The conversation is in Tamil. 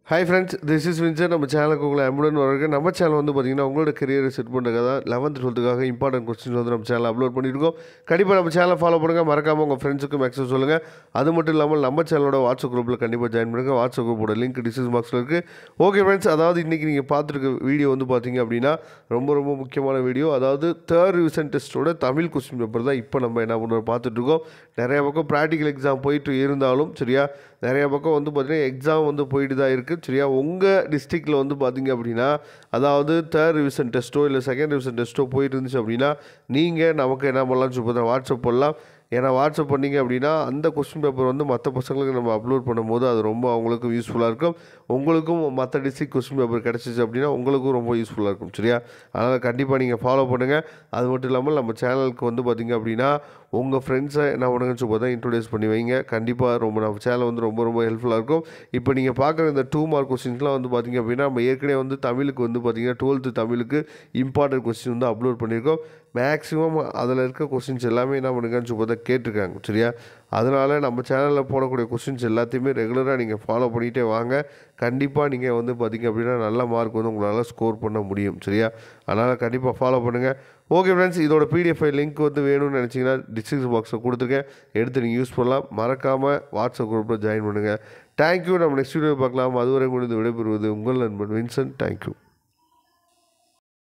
hi friends this is Winsor நம்ம சேனலுக்கு உங்களை அம்புடன் வரக்கு நம்ம சேனல் வந்து பார்த்தீங்கன்னா உங்களோட கரியரை செட் பண்ணுறதுக்காக தான் லெவன்த் டுவெல்த்துக்காக இம்பார்ட்டன்ட் கொஸ்டின்ஸ் வந்து நம்ம சேனல் அப்லோட் பண்ணியிருக்கோம் கண்டிப்பாக நம்ம சேனலை ஃபாலோ பண்ணுங்கள் மறக்காமல் உங்கள் ஃப்ரெண்ட்ஸுக்கும் மேக்ஸிமம் சொல்லுங்கள் அது மட்டும் இல்லாமல் நம்ம சேனலோட வாட்ஸ்அப் குரூப்பில் கண்டிப்பாக ஜாயின் பண்ணுங்கள் வாட்ஸ்அப் குரூப்போட லிங்க் டிஸ்கிரிப்ஷன் பாக்ஸில் இருக்குது ஓகே ஃப்ரெண்ட்ஸ் அதாவது இன்றைக்கி நீங்கள் பார்த்துருக்க வீடியோ வந்து பார்த்தீங்க அப்படின்னா ரொம்ப ரொம்ப முக்கியமான வீடியோ அதாவது தேர்ட் ரிவிஷன் டெஸ்ட்டோட தமிழ் கொஸ்டின் பேப்பர் தான் இப்போ நம்ம என்ன பண்ணுறோம் பார்த்துட்ருக்கோம் நிறைய பக்கம் ப்ராக்டிக்கல் எக்ஸாம் போயிட்டு இருந்தாலும் சரியா நிறைய பக்கம் வந்து பார்த்தீங்கன்னா எக்ஸாம் வந்து போயிட்டு தான் இருக்குது சரியா உங்கள் டிஸ்ட்ரிக்டில் வந்து பார்த்தீங்க அப்படின்னா அதாவது தேர்ட் ரிவிஷன் டெஸ்ட்டோ இல்லை செகண்ட் ரிவிஷன் டெஸ்ட்டோ போயிட்டு இருந்துச்சு அப்படின்னா நீங்கள் நமக்கு என்ன பண்ணலாம்னு சொல்லி பார்த்தா வாட்ஸ்அப் பண்ணலாம் ஏன்னா வாட்ஸ்அப் பண்ணீங்க அப்படின்னா அந்த கொஸ்டின் பேப்பர் வந்து மற்ற பசங்களுக்கு நம்ம அப்லோட் பண்ணும்போது அது ரொம்ப அவங்களுக்கும் யூஸ்ஃபுல்லாக இருக்கும் உங்களுக்கும் மற்ற டிஸ்ட்ரிக் கொஸ்டின் பேப்பர் கிடச்சிச்சு அப்படின்னா உங்களுக்கும் ரொம்ப யூஸ்ஃபுல்லாக இருக்கும் சரியா அதனால் கண்டிப்பாக நீங்கள் ஃபாலோ பண்ணுங்கள் அது மட்டும் இல்லாமல் நம்ம சேனலுக்கு வந்து பார்த்திங்க அப்படின்னா உங்கள் ஃப்ரெண்ட்ஸை என்ன பண்ணுங்கன்னு சொல்லி பார்த்தா இன்ட்ரடியூஸ் பண்ணி வைங்க கண்டிப்பாக ரொம்ப நம்ம சேனல் வந்து ரொம்ப ரொம்ப ஹெல்ப்ஃபுல்லாக இருக்கும் இப்போ நீங்கள் பார்க்குற இந்த டூ மார்க் கொஸ்டின்ஸ்லாம் வந்து பார்த்திங்க அப்படின்னா நம்ம ஏற்கனவே வந்து தமிழுக்கு வந்து பார்த்திங்கன்னா டுவெல்த்து தமிழுக்கு இம்பார்ட்டன்ட் கொஸ்டின் வந்து அப்லோட் பண்ணியிருக்கோம் மேக்ஸிமம் அதில் இருக்க கொஸ்டின்ஸ் எல்லாமே என்ன பண்ணுங்கன்னு சொல்லி பார்த்தா கேட்டிருக்காங்க சரியா அதனால் நம்ம சேனலில் போடக்கூடிய கொஸ்டின்ஸ் எல்லாத்தையுமே ரெகுலராக நீங்கள் ஃபாலோ பண்ணிகிட்டே வாங்க கண்டிப்பாக நீங்கள் வந்து பார்த்திங்க அப்படின்னா நல்ல மார்க் வந்து உங்களால் ஸ்கோர் பண்ண முடியும் சரியா அதனால் கண்டிப்பாக ஃபாலோ பண்ணுங்கள் ஓகே ஃப்ரெண்ட்ஸ் இதோட பிடிஎஃப் லிங்க் வந்து வேணும்னு நினச்சிங்கன்னா டிஸ்கிரிப்ஷன் பாக்ஸில் கொடுத்துருக்கேன் எடுத்து நீங்கள் யூஸ் பண்ணலாம் மறக்காமல் வாட்ஸ்அப் குரூப்பில் ஜாயின் பண்ணுங்கள் தேங்க்யூ நம்ம நெக்ஸ்ட் வீடியோ பார்க்கலாம் அதுவரை முடிந்து விடைபெறுவது உங்கள் நண்பன் வின்சன் தேங்க்யூ